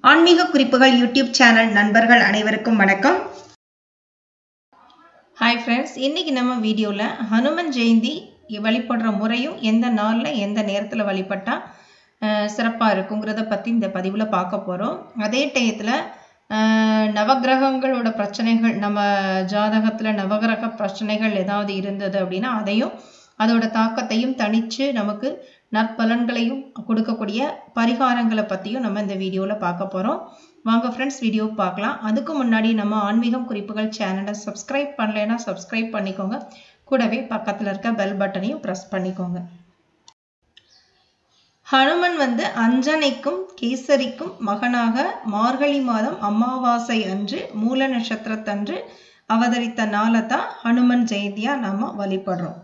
ஆன்மீக குறிப்புகள் YouTube channel நண்பர்கள் அனைவருக்கும் வணக்கம் ஹாய் ஃப்ரெண்ட்ஸ் இன்னைக்கு நம்ம வீடியோவில் ஹனுமன் ஜெயந்தி வழிபடுற முறையும் எந்த நாளில் எந்த நேரத்தில் வழிபட்டால் சிறப்பாக இருக்குங்கிறத பற்றி இந்த பதிவில் பார்க்க போகிறோம் அதே டயத்தில் நவகிரகங்களோட பிரச்சனைகள் நம்ம ஜாதகத்தில் நவகிரக பிரச்சனைகள் ஏதாவது இருந்தது அப்படின்னா அதையும் அதோட தாக்கத்தையும் தனித்து நமக்கு நற்பலன்களையும் கொடுக்கக்கூடிய பரிகாரங்களை பற்றியும் நம்ம இந்த வீடியோவில் பார்க்க போகிறோம் வாங்க ஃப்ரெண்ட்ஸ் வீடியோ பார்க்கலாம் அதுக்கு முன்னாடி நம்ம ஆன்மீகம் குறிப்புகள் சேனலை சப்ஸ்கிரைப் பண்ணலைன்னா சப்ஸ்கிரைப் பண்ணிக்கோங்க கூடவே பக்கத்தில் இருக்க பெல் பட்டனையும் ப்ரெஸ் பண்ணிக்கோங்க ஹனுமன் வந்து அஞ்சனைக்கும் கேசரிக்கும் மகனாக மார்கழி மாதம் அமாவாசை அன்று மூல நட்சத்திரத்தன்று அவதரித்த நாளை தான் ஹனுமன் ஜெயந்தியாக நம்ம வழிபடுறோம்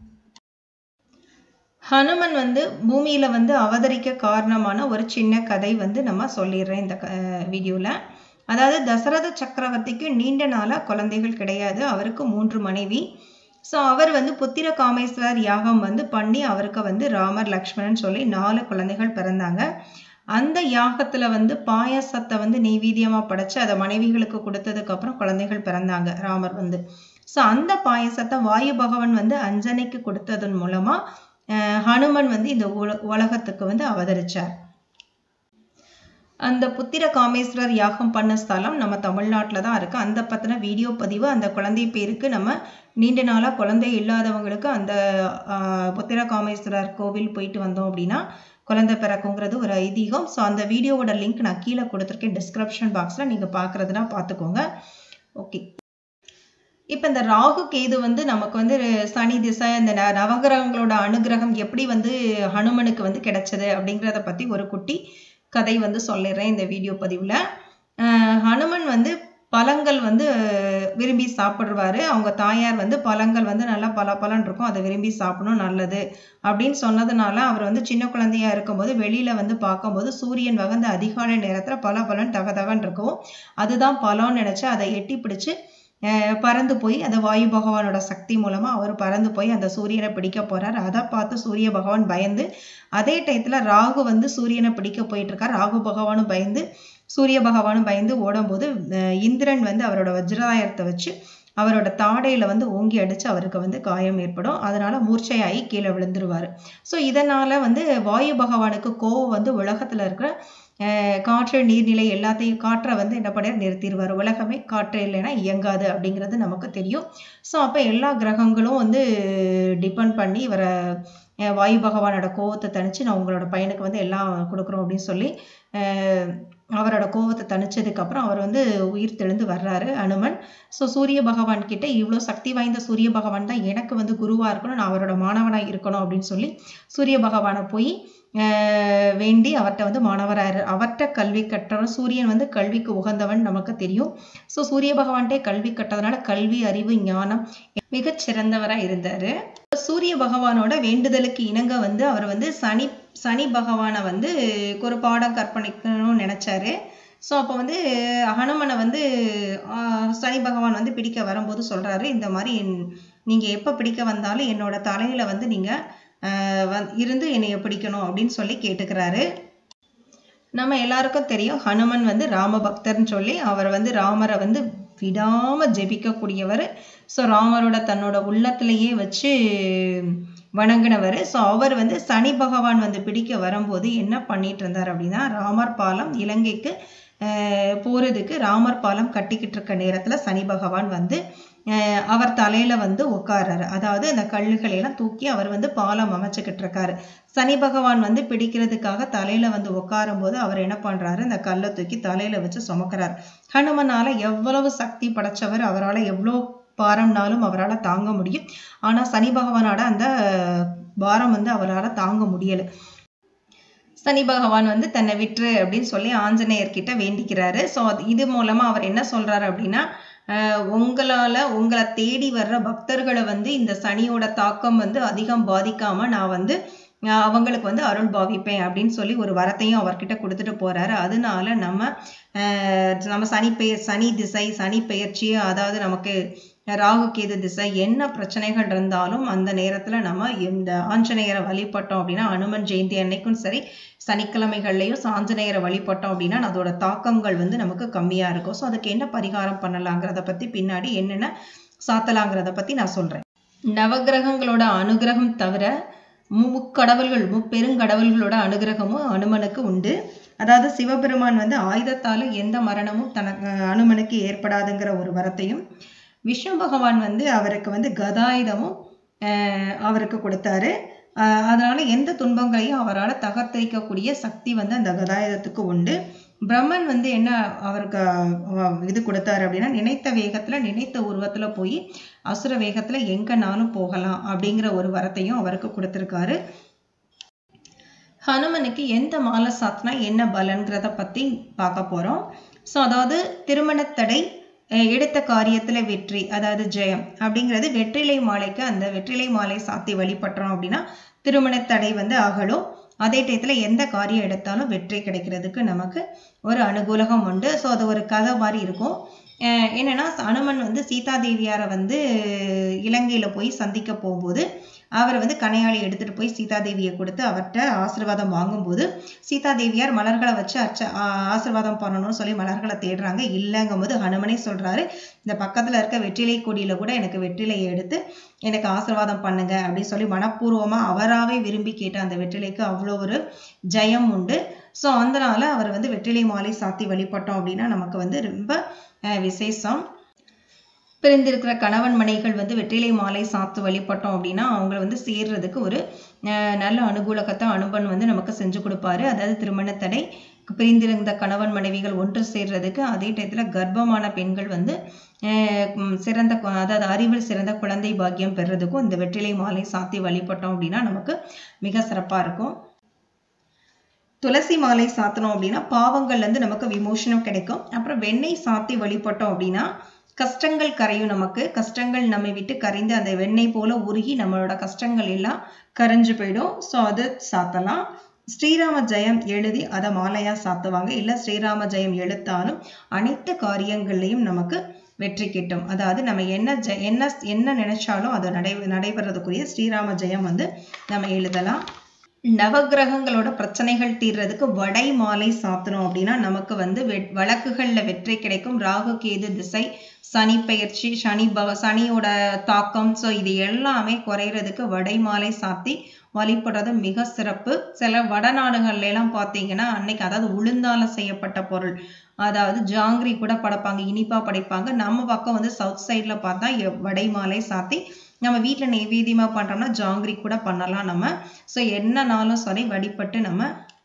ஹனுமன் வந்து பூமியில் வந்து அவதரிக்க காரணமான ஒரு சின்ன கதை வந்து நம்ம சொல்லிடுறேன் இந்த வீடியோவில் அதாவது தசரத சக்கரவர்த்திக்கு நீண்ட நாளாக குழந்தைகள் கிடையாது அவருக்கு மூன்று மனைவி ஸோ அவர் வந்து புத்திர காமேஸ்வரர் யாகம் வந்து பண்ணி அவருக்கு வந்து ராமர் லக்ஷ்மணன் சொல்லி நாலு குழந்தைகள் பிறந்தாங்க அந்த யாகத்தில் வந்து பாயாசத்தை வந்து நெய்வீதியமாக படைச்சு அதை மனைவிகளுக்கு கொடுத்ததுக்கப்புறம் குழந்தைகள் பிறந்தாங்க ராமர் வந்து ஸோ அந்த பாயசத்தை வாயு பகவான் வந்து அஞ்சனைக்கு கொடுத்ததன் மூலமாக ஹனுமன் வந்து இந்த உலகத்துக்கு வந்து அவதரிச்சார் அந்த புத்திர காமேஸ்வரர் யாகம் பண்ண ஸ்தலம் நம்ம தமிழ்நாட்டில் தான் இருக்குது அந்த பற்றின வீடியோ பதிவு அந்த குழந்தை பேருக்கு நம்ம நீண்ட நாளாக குழந்தை இல்லாதவங்களுக்கு அந்த புத்திர காமேஸ்வரர் கோவில் போயிட்டு வந்தோம் அப்படின்னா குழந்தை பிறக்குங்கிறது ஒரு ஐதீகம் ஸோ அந்த வீடியோவோட லிங்க் நான் கீழே கொடுத்துருக்கேன் டிஸ்கிரிப்ஷன் பாக்ஸில் நீங்கள் பார்க்குறதுனா பார்த்துக்கோங்க ஓகே இப்போ இந்த ராகு கேது வந்து நமக்கு வந்து சனி திசை இந்த நவகிரகங்களோட அனுகிரகம் எப்படி வந்து ஹனுமனுக்கு வந்து கிடைச்சது அப்படிங்கிறத பற்றி ஒரு குட்டி கதை வந்து சொல்லிடுறேன் இந்த வீடியோ பதிவில் ஹனுமன் வந்து பழங்கள் வந்து விரும்பி சாப்பிடுவாரு அவங்க தாயார் வந்து பழங்கள் வந்து நல்லா பல பலன் இருக்கும் அதை விரும்பி சாப்பிடணும் நல்லது அப்படின்னு சொன்னதுனால அவர் வந்து சின்ன குழந்தையா இருக்கும்போது வெளியில வந்து பார்க்கும்போது சூரியன் வகந்த அதிகாலை நேரத்தில் பல பலன் தகதகன் இருக்கும் அதுதான் பழம்னு நினைச்சு அதை எட்டி பிடிச்சு பறந்து போய் அந்த வாயு பகவானோட சக்தி மூலமா அவர் பறந்து போய் அந்த சூரியனை பிடிக்க போறார் அதை பார்த்து சூரிய பகவான் பயந்து அதே டயத்துல ராகு வந்து சூரியனை பிடிக்க போயிட்டு இருக்கார் ராகு பகவானும் பயந்து சூரிய பகவானும் பயந்து ஓடும்போது இந்திரன் வந்து அவரோட வஜ்ராயத்தை வச்சு அவரோட தாடையில வந்து ஓங்கி அடிச்சு அவருக்கு வந்து காயம் ஏற்படும் அதனால மூர்ச்சையாகி கீழே விழுந்துருவாரு ஸோ இதனால வந்து வாயு பகவானுக்கு கோவம் வந்து உலகத்துல இருக்கிற காற்று நீர்நிலை எல்லாத்தையும் காற்றை வந்து என்ன பண்ண நிறுத்திடுவார் உலகமே காற்று இல்லைன்னா இயங்காது அப்படிங்கிறது நமக்கு தெரியும் ஸோ அப்போ எல்லா கிரகங்களும் வந்து டிபெண்ட் பண்ணி இவரை வாயு பகவானோட கோவத்தை தணிச்சு நான் உங்களோட பையனுக்கு வந்து எல்லாம் கொடுக்குறோம் அப்படின்னு சொல்லி அவரோட கோவத்தை தணிச்சதுக்கப்புறம் அவர் வந்து உயிர் தெளிந்து வர்றாரு அனுமன் ஸோ சூரிய பகவான் கிட்ட இவ்வளோ சக்தி வாய்ந்த சூரிய பகவான் தான் எனக்கு வந்து குருவாக இருக்கணும் நான் அவரோட மாணவனாக இருக்கணும் அப்படின்னு சொல்லி சூரிய பகவானை போய் வேண்டி அவர்கிட்ட வந்து மாணவராக அவர்கிட்ட கல்வி கற்றவன் சூரியன் வந்து கல்விக்கு உகந்தவன் நமக்கு தெரியும் ஸோ சூரிய பகவான்கிட்டே கல்வி கட்டதுனால கல்வி அறிவு ஞானம் மிகச் சிறந்தவராக இருந்தார் சூரிய பகவானோட வேண்டுதலுக்கு இணங்க வந்து அவர் வந்து சனி சனி பகவானை வந்து ஒரு பாடம் கற்பனைக்கணும்னு நினச்சாரு ஸோ அப்போ வந்து ஹனுமனை வந்து சனி பகவான் வந்து பிடிக்க வரும்போது சொல்கிறாரு இந்த மாதிரி நீங்கள் எப்போ பிடிக்க வந்தாலும் என்னோட தலையில் வந்து நீங்கள் இருந்து என்னைய பிடிக்கணும் அப்படின்னு சொல்லி கேட்டுக்கிறாரு நம்ம எல்லாருக்கும் தெரியும் ஹனுமன் வந்து ராம பக்தர்னு சொல்லி அவர் வந்து ராமரை வந்து விடாம ஜெபிக்கக்கூடியவர் ஸோ ராமரோட தன்னோட உள்ளத்திலேயே வச்சு வணங்கினவர் ஸோ அவர் வந்து சனி பகவான் வந்து பிடிக்க வரும்போது என்ன பண்ணிட்டு இருந்தார் அப்படின்னா ராமர் பாலம் இலங்கைக்கு போகிறதுக்கு ராமர் பாலம் கட்டிக்கிட்டு இருக்க நேரத்தில் சனி பகவான் வந்து அவர் தலையில வந்து உட்கார்றாரு அதாவது அந்த கல்லுகளை எல்லாம் தூக்கி அவர் வந்து பாலம் அமைச்சுக்கிட்டு இருக்காரு சனி பகவான் வந்து பிடிக்கிறதுக்காக தலையில வந்து உட்காரும் போது அவர் என்ன பண்றாரு அந்த கல்லை தூக்கி தலையில வச்சு சுமக்கிறார் ஹனுமனால எவ்வளவு சக்தி படைச்சவர் அவரால் எவ்வளோ பாரம்னாலும் அவரால் தாங்க முடியும் ஆனா சனி பகவானோட அந்த பாரம் வந்து அவரால் தாங்க முடியல சனி பகவான் வந்து தன்னை விட்டுரு அப்படின்னு சொல்லி ஆஞ்சநேயர்கிட்ட வேண்டிக்கிறாரு ஸோ இது மூலமா அவர் என்ன சொல்றாரு அப்படின்னா உங்களால் உங்களை தேடி வர்ற பக்தர்களை வந்து இந்த சனியோட தாக்கம் வந்து அதிகம் பாதிக்காம நான் வந்து அவங்களுக்கு வந்து அருள் பாவிப்பேன் அப்படின்னு சொல்லி ஒரு வரத்தையும் அவர்கிட்ட கொடுத்துட்டு போறாரு அதனால நம்ம நம்ம சனி பெயர் சனி திசை சனி பெயர்ச்சி அதாவது நமக்கு ராகு கேது திசை என்ன பிரச்சனைகள் இருந்தாலும் அந்த நேரத்தில் நம்ம இந்த ஆஞ்சநேயரை வழிபட்டோம் அப்படின்னா அனுமன் ஜெயந்தி அன்னைக்கும் சரி சனிக்கிழமைகள்லையும் ஆஞ்சநேயரை வழிபட்டோம் அப்படின்னா அதோட தாக்கங்கள் வந்து நமக்கு கம்மியாக இருக்கும் ஸோ அதுக்கு என்ன பரிகாரம் பண்ணலாங்கிறத பற்றி பின்னாடி என்னென்ன சாத்தலாங்கிறத பற்றி நான் சொல்கிறேன் நவகிரகங்களோட அனுகிரகம் தவிர முக்கடவுள்கள் முப்பெருங்கடவுள்களோட அனுகிரகமும் அனுமனுக்கு உண்டு அதாவது சிவபெருமான் வந்து ஆயுதத்தால் எந்த மரணமும் தனக்கு அனுமனுக்கு ஏற்படாதுங்கிற ஒரு வரத்தையும் விஷ்ணு பகவான் வந்து அவருக்கு வந்து கதாயுதமும் அவருக்கு கொடுத்தாரு அதனால எந்த துன்பங்களையும் அவரால் தகர்த்தரிக்கக்கூடிய சக்தி வந்து அந்த கதாயுதத்துக்கு உண்டு பிரம்மன் வந்து என்ன அவருக்கு இது கொடுத்தாரு அப்படின்னா நினைத்த வேகத்துல நினைத்த உருவத்துல போய் அசுர வேகத்துல எங்கனாலும் போகலாம் அப்படிங்கிற ஒரு வரத்தையும் அவருக்கு கொடுத்துருக்காரு ஹனுமனுக்கு எந்த மாலை சாத்தினா என்ன பலன்கிறத பத்தி பார்க்க போறோம் ஸோ அதாவது திருமணத்தடை எடுத்த காரியத்துல வெற்றி அதாவது ஜெயம் அப்படிங்கிறது வெற்றிலை மாலைக்கு அந்த வெற்றிலை மாலை சாத்தி வழிபடுறோம் அப்படின்னா திருமணத்தடை வந்து அகலும் அதே டயத்தில் எந்த காரியம் எடுத்தாலும் வெற்றி கிடைக்கிறதுக்கு நமக்கு ஒரு அனுகூலகம் உண்டு ஸோ அது ஒரு கதை மாதிரி இருக்கும் என்னன்னா அனுமன் வந்து சீதாதேவியாரை வந்து இலங்கையில் போய் சந்திக்க போகும்போது அவர் வந்து கனையாளி எடுத்துட்டு போய் சீதாதேவியை கொடுத்து அவர்கிட்ட ஆசிர்வாதம் வாங்கும்போது சீதாதேவியார் மலர்களை வச்சு அச்ச ஆசிர்வாதம் பண்ணணும்னு சொல்லி மலர்களை தேடுறாங்க இல்லைங்கும் போது ஹனுமனே சொல்றாரு இந்த பக்கத்துல இருக்க வெற்றிலை கொடியில கூட எனக்கு வெற்றிலையை எடுத்து எனக்கு ஆசிர்வாதம் பண்ணுங்க அப்படின்னு சொல்லி மனப்பூர்வமா அவராகவே விரும்பி கேட்ட அந்த வெற்றிலைக்கு அவ்வளோ ஒரு ஜெயம் உண்டு ஸோ அதனால அவர் வந்து வெற்றிலை மாலை சாத்தி வழிபட்டோம் அப்படின்னா நமக்கு வந்து ரொம்ப விசேஷம் பிரிந்திருக்கிற கணவன் மனைகள் வந்து வெற்றிலை மாலை சாத்து வழிபட்டோம் அப்படின்னா அவங்கள வந்து சேர்றதுக்கு ஒரு நல்ல அனுகூலகத்தை அனுபன் வந்து நமக்கு செஞ்சு கொடுப்பாரு அதாவது திருமணத்தடை பிரிந்திருந்த கணவன் மனைவிகள் ஒன்று சேர்றதுக்கு அதே டயத்தில் கர்ப்பமான பெண்கள் வந்து சிறந்த அதாவது அறிவில் சிறந்த குழந்தை பாக்கியம் பெறுறதுக்கும் இந்த வெற்றிலை மாலை சாத்தி வழிபட்டோம் அப்படின்னா நமக்கு மிக சிறப்பாக இருக்கும் துளசி மாலை சாத்தணும் அப்படின்னா பாவங்கள்லேருந்து நமக்கு விமோசனம் கிடைக்கும் அப்புறம் வெண்ணெய் சாத்தி வழிபட்டோம் அப்படின்னா கஷ்டங்கள் கரையும் நமக்கு கஷ்டங்கள் நம்மை விட்டு கரைந்து அந்த வெண்ணெய் போல உருகி நம்மளோட கஷ்டங்கள் எல்லாம் கரைஞ்சு போயிடும் ஸோ அது சாத்தலாம் ஸ்ரீராம ஜெயம் எழுதி அதை மாலையா சாத்துவாங்க இல்லை ஸ்ரீராம ஜெயம் எழுத்தாலும் அனைத்து காரியங்கள்லையும் நமக்கு வெற்றி கிட்டும் அதாவது நம்ம என்ன ஜ என்ன என்ன நினைச்சாலும் அதை நடை நடைபெறதுக்குரிய ஸ்ரீராம ஜெயம் வந்து நம்ம எழுதலாம் நவகிரகங்களோட பிரச்சனைகள் தீர்றதுக்கு வடை மாலை சாத்தணும் அப்படின்னா நமக்கு வந்து வெ வழக்குகள்ல வெற்றி கிடைக்கும் ராகு கேது திசை சனி பயிற்சி சனி பவ சனியோட தாக்கம் ஸோ இது எல்லாமே குறையிறதுக்கு வடை மாலை சாத்தி வழிபடுறது மிக சிறப்பு சில வடநாடுகள்ல எல்லாம் பார்த்தீங்கன்னா அன்னைக்கு அதாவது உளுந்தால செய்யப்பட்ட பொருள் அதாவது ஜாங்கிரி கூட படைப்பாங்க இனிப்பா படைப்பாங்க நம்ம பக்கம் வந்து சவுத் சைட்ல பார்த்தா வடை மாலை சாத்தி நம்ம வீட்டில் நெய்வேத்தியமாக பண்ணுறோம்னா ஜாங்கிரி கூட பண்ணலாம் நம்ம ஸோ என்னனாலும் சரி வழிபட்டு நம்ம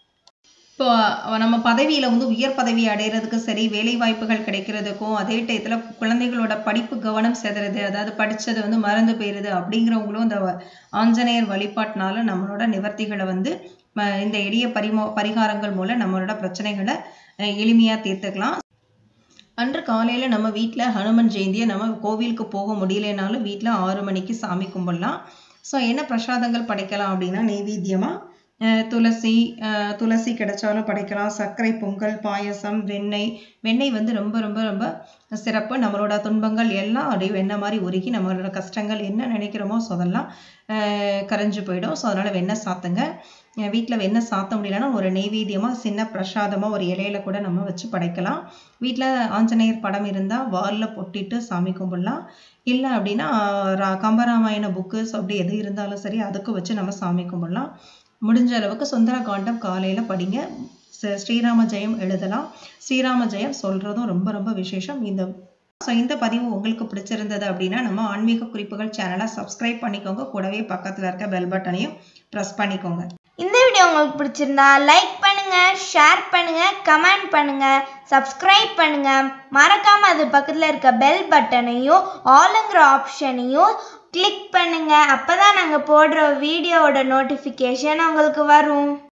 இப்போ நம்ம பதவியில் வந்து உயர் பதவி அடைகிறதுக்கு சரி வேலை வாய்ப்புகள் கிடைக்கிறதுக்கும் அதே டயத்தில் குழந்தைகளோட படிப்பு கவனம் செதுறது அதாவது படித்தது வந்து மறந்து போயிடுது அப்படிங்கிறவங்களும் இந்த ஆஞ்சநேயர் வழிபாட்டினால நம்மளோட நிவர்த்திகளை வந்து இந்த எளிய பரிமோ பரிகாரங்கள் மூலம் நம்மளோட பிரச்சனைகளை எளிமையாக தீர்த்துக்கலாம் அன்று காலையில் நம்ம வீட்டில் ஹனுமன் ஜெயந்தியை நம்ம கோவிலுக்கு போக முடியலைனாலும் வீட்டில் ஆறு மணிக்கு சாமி கும்பிடலாம் ஸோ என்ன பிரசாதங்கள் படைக்கலாம் அப்படின்னா நெய்வேத்தியமாக துளசி துளசி கிடைச்சாலும் படைக்கலாம் சர்க்கரை பொங்கல் பாயசம் வெண்ணெய் வெண்ணெய் வந்து ரொம்ப ரொம்ப ரொம்ப சிறப்பு நம்மளோட துன்பங்கள் எல்லாம் அப்படியே வெண்ணெய் மாதிரி உருகி நம்மளோட கஷ்டங்கள் என்ன நினைக்கிறோமோ ஸோ அதெல்லாம் கரைஞ்சு போயிடும் ஸோ அதனால் வெண்ணெய் சாத்துங்க வீட்டில் வெண்ணெய் சாத்த முடியலன்னா ஒரு நெய்வேத்தியமாக சின்ன பிரசாதமாக ஒரு இலையில கூட நம்ம வச்சு படைக்கலாம் வீட்டில் ஆஞ்சநேயர் படம் இருந்தால் வாலில் பொட்டிட்டு சாமி கும்பிடலாம் இல்லை அப்படின்னா கம்பராமாயண புக்கு அப்படி எது இருந்தாலும் சரி அதுக்கு வச்சு நம்ம சாமி கும்பிடலாம் முடிஞ்ச அளவுக்கு சுந்தர காண்டம் காலையில் படிங்க ஸ்ரீராம ஜெயம் எழுதலாம் ஸ்ரீராம ஜெயம் சொல்கிறதும் ரொம்ப ரொம்ப விசேஷம் இந்த ஸோ இந்த பதிவு உங்களுக்கு பிடிச்சிருந்தது அப்படின்னா நம்ம ஆன்மீக குறிப்புகள் சேனலை சப்ஸ்கிரைப் பண்ணிக்கோங்க கூடவே பக்கத்தில் இருக்க பெல் பட்டனையும் ப்ரெஸ் பண்ணிக்கோங்க இந்த வீடியோ உங்களுக்கு பிடிச்சிருந்தா லைக் பண்ணுங்க ஷேர் பண்ணுங்க கமெண்ட் பண்ணுங்க சப்ஸ்கிரைப் பண்ணுங்க மறக்காம அது பக்கத்தில் இருக்க பெல் பட்டனையும் ஆளுங்கிற ஆப்ஷனையும் கிளிக் பண்ணுங்க அப்பதான் நாங்கள் போடுற வீடியோவோட நோட்டிஃபிகேஷன் உங்களுக்கு வரும்